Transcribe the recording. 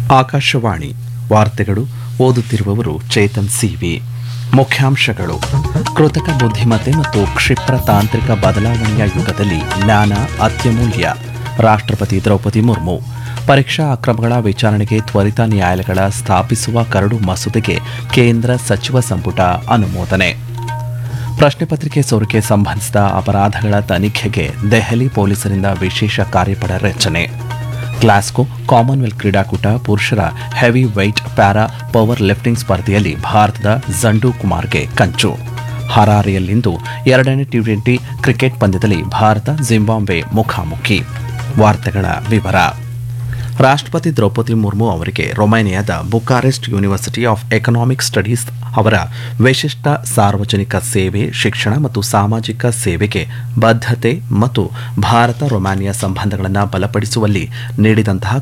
ಆಕಾಶವಾಣಿ ವಾರ್ತೆಗಳು ಓದುತ್ತಿರುವವರು ಚೇತನ್ ಸಿವಿ ಮುಖ್ಯಾಂಶಗಳು ಕೃತಕ ಬುದ್ಧಿಮತ್ತೆ ಮತ್ತು ಕ್ಷಿಪ್ರ ತಾಂತ್ರಿಕ ಬದಲಾವಣೆಯ ಯುಗದಲ್ಲಿ ಜ್ಞಾನ ಅತ್ಯಮೂಲ್ಯ ರಾಷ್ಟ್ರಪತಿ ದ್ರೌಪದಿ ಮುರ್ಮು ಪರೀಕ್ಷಾ ಅಕ್ರಮಗಳ ವಿಚಾರಣೆಗೆ ತ್ವರಿತ ನ್ಯಾಯಾಲಯಗಳ ಸ್ಥಾಪಿಸುವ ಕರಡು ಮಸೂದೆಗೆ ಕೇಂದ್ರ ಸಚಿವ ಸಂಪುಟ ಅನುಮೋದನೆ ಪ್ರಶ್ನೆ ಪತ್ರಿಕೆ ಸೋರಿಕೆ ಸಂಬಂಧಿಸಿದ ಅಪರಾಧಗಳ ತನಿಖೆಗೆ ದೆಹಲಿ ಪೊಲೀಸರಿಂದ ವಿಶೇಷ ಕಾರ್ಯಪಡೆ ರಚನೆ ಗ್ಲಾಸ್ಕೋ ಕಾಮನ್ವೆಲ್ತ್ ಕ್ರೀಡಾಕೂಟ ಪುರುಷರ heavy weight para power lifting ಸ್ಪರ್ಧೆಯಲ್ಲಿ ಭಾರತದ ಜಂಡು ಕುಮಾರ್ಗೆ ಕಂಚು ಹರಾರೆಯಲ್ಲಿಂದು ಎರಡನೇ ಟಿ ಟ್ವೆಂಟಿ ಕ್ರಿಕೆಟ್ ಪಂದ್ಯದಲ್ಲಿ ಭಾರತ ಜಿಂಬಾಬ್ವೆ ಮುಖಾಮುಖಿ ವಾರ್ತೆಗಳ ವಿವರ ರಾಷ್ಟ್ರಪತಿ ದ್ರೌಪದಿ ಮುರ್ಮು ಅವರಿಗೆ ರೊಮೇನಿಯಾದ Bucharest university of economic studies ಅವರ ವಿಶಿಷ್ಟ ಸಾರ್ವಜನಿಕ ಸೇವೆ ಶಿಕ್ಷಣ ಮತ್ತು ಸಾಮಾಜಿಕ ಸೇವೆಗೆ ಬದ್ಧತೆ ಮತ್ತು ಭಾರತ ರೊಮಾನಿಯಾ ಸಂಬಂಧಗಳನ್ನು ಬಲಪಡಿಸುವಲ್ಲಿ ನೀಡಿದಂತಹ